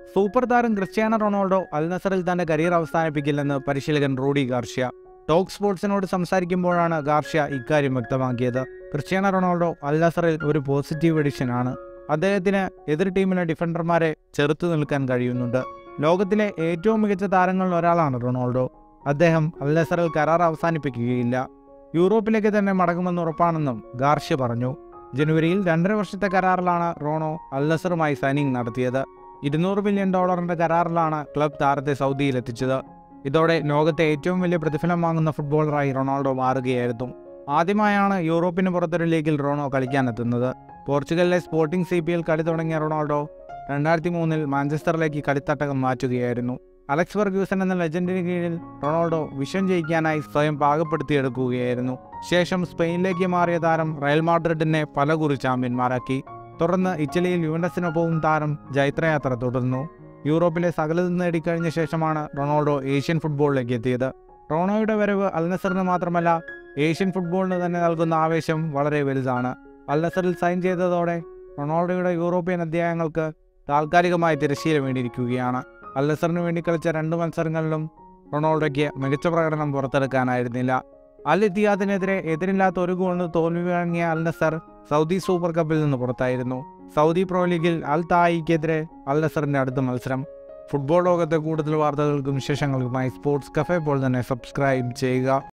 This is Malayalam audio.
സൂപ്പർ താരം ക്രിസ്ത്യാനോ റൊണാൾഡോ അൽ നസറിൽ തന്റെ കരിയർ അവസാനിപ്പിക്കില്ലെന്ന് പരിശീലകൻ റൂഡി ഗാർഷ്യ ടോക്ക് സ്പോർട്സിനോട് സംസാരിക്കുമ്പോഴാണ് ഗാർഷ്യ ഇക്കാര്യം വ്യക്തമാക്കിയത് ക്രിസ്ത്യാനോ റൊണാൾഡോ അൽ നസറിൽ ഒരു പോസിറ്റീവ് എഡിഷൻ ആണ് അദ്ദേഹത്തിന് എതിർ ടീമിലെ ഡിഫൻഡർമാരെ ചെറുത്തു നിൽക്കാൻ കഴിയുന്നുണ്ട് ലോകത്തിലെ ഏറ്റവും മികച്ച താരങ്ങളിൽ ഒരാളാണ് റൊണാൾഡോ അദ്ദേഹം അൽ നസറിൽ കരാർ അവസാനിപ്പിക്കുകയില്ല യൂറോപ്പിലേക്ക് തന്നെ മടങ്ങുമെന്ന് ഉറപ്പാണെന്നും ഗാർഷ്യ പറഞ്ഞു ജനുവരിയിൽ രണ്ടര വർഷത്തെ കരാറിലാണ് റോണോ അൽ നസറുമായി സൈനിങ് നടത്തിയത് ഇരുന്നൂറ് മില്യൺ ഡോളറിന്റെ കരാറിലാണ് ക്ലബ് താരത്തെ സൗദിയിലെത്തിച്ചത് ഇതോടെ ലോകത്തെ ഏറ്റവും വലിയ പ്രതിഫലം വാങ്ങുന്ന ഫുട്ബോളറായി റൊണാൾഡോ മാറുകയായിരുന്നു ആദ്യമായാണ് യൂറോപ്പിന് പുറത്തൊരു ലീഗിൽ റോണോ കളിക്കാനെത്തുന്നത് പോർച്ചുഗലിലെ സ്പോർട്ടിംഗ് സി പി എൽ കളി തുടങ്ങിയ റൊണാൾഡോ രണ്ടായിരത്തി മൂന്നിൽ മാഞ്ചസ്റ്ററിലേക്ക് കളിത്തട്ടകം മാറ്റുകയായിരുന്നു അലക്സ് ഫെർഗ്യൂസൺ എന്ന ലെജൻഡിന് കീഴിൽ റൊണാൾഡോ വിഷം ജയിക്കാനായി സ്വയം പാകപ്പെടുത്തിയെടുക്കുകയായിരുന്നു ശേഷം സ്പെയിനിലേക്ക് മാറിയ താരം റയൽ മാഡ്രിഡിനെ പലകുറി ചാമ്പ്യന്മാരാക്കി തുടർന്ന് ഇറ്റലിയിൽ യുവൻഡസിനൊപ്പവും താരം ജൈത്രയാത്ര തുടർന്നു യൂറോപ്പിലെ സകലതും നേടിക്കഴിഞ്ഞ ശേഷമാണ് റൊണാൾഡോ ഏഷ്യൻ ഫുട്ബോളിലേക്ക് എത്തിയത് റോണോയുടെ വരവ് അൽനസറിന് മാത്രമല്ല ഏഷ്യൻ ഫുട്ബോളിന് തന്നെ നൽകുന്ന ആവേശം വളരെ വലുതാണ് അൽനസറിൽ സൈൻ ചെയ്തതോടെ റൊണാൾഡോയുടെ യൂറോപ്യൻ അധ്യായങ്ങൾക്ക് താൽക്കാലികമായി തിരശ്ശീല വേണ്ടിയിരിക്കുകയാണ് അൽനസറിന് വേണ്ടി കളിച്ച രണ്ട് മത്സരങ്ങളിലും റൊണാൾഡോയ്ക്ക് മികച്ച പ്രകടനം പുറത്തെടുക്കാനായിരുന്നില്ല അൽ ഇത്തിയാദിനെതിരെ എതിരില്ലാത്ത ഒരു ഗോളിന് തോൽവി വാങ്ങിയ അൽ നസർ സൗദി സൂപ്പർ കപ്പിൽ നിന്ന് പുറത്തായിരുന്നു സൗദി പ്രോ ലീഗിൽ അൽ തായിക്കെതിരെ അൽ നസറിന്റെ അടുത്ത മത്സരം ഫുട്ബോൾ ലോകത്തെ കൂടുതൽ വാർത്തകൾക്കും വിശേഷങ്ങൾക്കുമായി സ്പോർട്സ് കഫേ പോൾ തന്നെ സബ്സ്ക്രൈബ് ചെയ്യുക